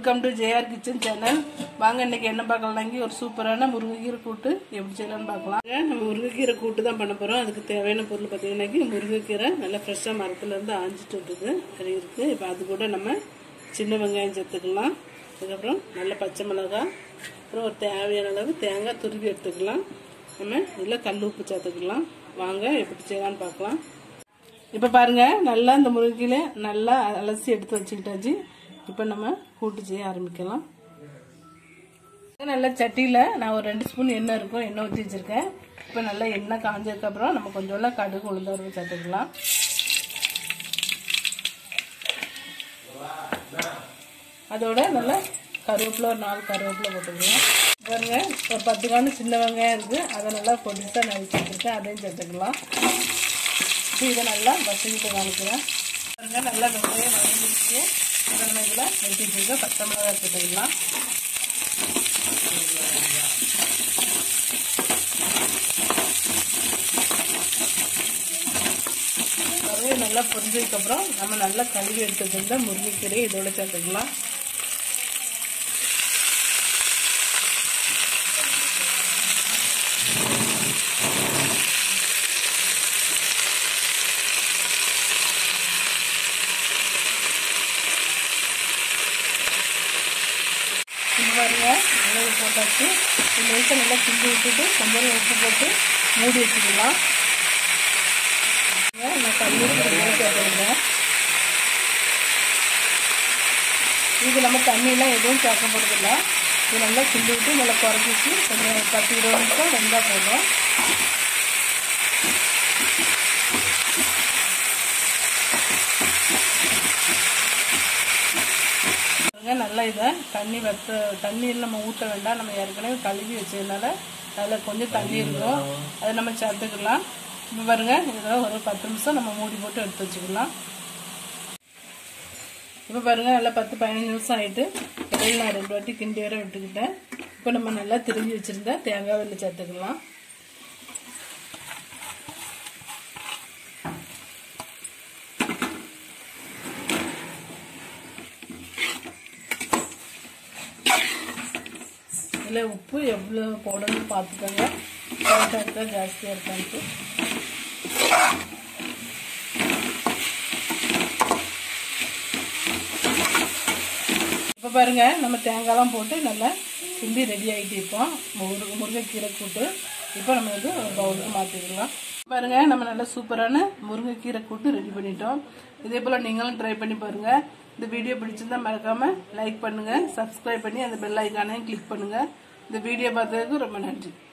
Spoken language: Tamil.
welcome to JR kitchen channel வாங்க இன்னைக்கு என்ன பார்க்கலாங்க ஒரு சூப்பரான முருங்கைக்கீரை கூட்டு எப்படி செய்யலாம்னு பார்க்கலாம் நம்ம முருங்கைக்கீரை கூட்டு தான் பண்ண போகிறோம் அதுக்கு தேவையான பொருள் பார்த்தீங்கன்னா முருங்கைக்கீரை நல்லா ஃப்ரெஷ்ஷாக மரத்துலேருந்து ஆஞ்சிட்டு இருக்குது கறி இருக்குது இப்போ அது கூட நம்ம சின்ன வெங்காயம் சேர்த்துக்கலாம் அதுக்கப்புறம் நல்ல பச்சை மிளகாய் அப்புறம் ஒரு தேவையான அளவு தேங்காய் துருவி எடுத்துக்கலாம் நம்ம இதில் கல் உப்பு சேர்த்துக்கலாம் வாங்க எப்படி செய்யலாம்னு பார்க்கலாம் இப்போ பாருங்க நல்லா இந்த முருங்கையில நல்லா அலசி எடுத்து வச்சுக்கிட்டாச்சு இப்போ நம்ம கூட்டு செய்ய ஆரம்பிக்கலாம் நல்லா சட்டியில் நான் ஒரு ரெண்டு ஸ்பூன் எண்ணெய் இருக்கும் எண்ணெய் ஊற்றி வச்சுருக்கேன் இப்போ நல்லா எண்ணெய் காஞ்சதுக்கப்புறம் நம்ம கொஞ்சம் கடுகு உளுந்தவரை சேர்த்துக்கலாம் அதோட நல்லா கருவேப்பிலை ஒரு நாலு கருவேப்பிலை போட்டுக்கலாம் பாருங்க ஒரு பத்து காணு சின்ன வெங்காயம் இருக்குது அதை நல்லா பொடிசாக நறுக்கி வச்சுருக்கேன் அதையும் சேர்த்துக்கலாம் இப்போ இதை நல்லா வசதிட்டு காமிக்கிறேன் பாருங்க நல்லா வெங்காயம் வதங்கிடுச்சு அதை நம்ம இதில் வெட்டி வச்சுருக்க பச்சை மிளகாய் சேர்த்துக்கலாம் கருவே நல்லா பொரிஞ்சதுக்கப்புறம் நம்ம நல்லா கழுவி எடுத்து வச்சிருந்த முருங்கைக்கீரை இதோட சேர்த்துக்கலாம் பாருங்க மிளகு போட்டாச்சு லேசாக நல்லா கிண்டி விட்டுட்டு கொஞ்சம் உப்பு போட்டு மூடி வச்சுக்கலாம் நான் கல்லூரி சேர்த்துருந்தேன் இது நம்ம தண்ணியெலாம் எதுவும் சேர்க்க போகிறதில்ல இது நல்லா கிண்டி விட்டு நல்லா குறைஞ்சிச்சு கொஞ்சம் பத்து இருபது நிமிஷம் வெந்தால் போதும் நல்லா இதை தண்ணி வெத்த தண்ணியில் நம்ம ஊற்ற வேண்டாம் நம்ம ஏற்கனவே கழுவி வச்சதுனால அதில் கொஞ்சம் தண்ணி இருக்கும் அதை நம்ம சேர்த்துக்கலாம் இப்போ பாருங்க இதில் ஒரு பத்து நிமிஷம் நம்ம மூடி போட்டு எடுத்து வச்சுக்கலாம் இப்போ பாருங்க நல்லா பத்து பதினஞ்சு நிமிஷம் ஆகிட்டு இடையில நான் ரெண்டு வாட்டி கிண்டி வர விட்டுக்கிட்டேன் இப்போ நம்ம நல்லா திரும்பி வச்சுருந்தா தேங்காய் வெள்ளை சேர்த்துக்கலாம் இதில் உப்பு எவ்வளோ போடணும்னு பார்த்துக்கோங்க கரெக்டாக இருக்கா ஜாஸ்தியாக இருக்கான்ட்டு இப்போ பாருங்க நம்ம தேங்காய்லாம் போட்டு நல்லா கிண்டி ரெடி ஆகிட்டு இருக்கோம் முரு முருங்கைக்கீரை கூட்டு இப்போ நம்ம வந்து ஒரு பவுலுக்கு மாற்றிக்கலாம் பாருங்க நம்ம நல்லா சூப்பரான முருங்கைக்கீரை கூட்டு ரெடி பண்ணிட்டோம் இதே போல் நீங்களும் ட்ரை பண்ணி பாருங்கள் இந்த வீடியோ பிடிச்சிருந்தா மறக்காமல் லைக் பண்ணுங்கள் சப்ஸ்கிரைப் பண்ணி அந்த பெல் ஐக்கானையும் கிளிக் பண்ணுங்கள் இந்த வீடியோ பார்த்ததுக்கு ரொம்ப நன்றி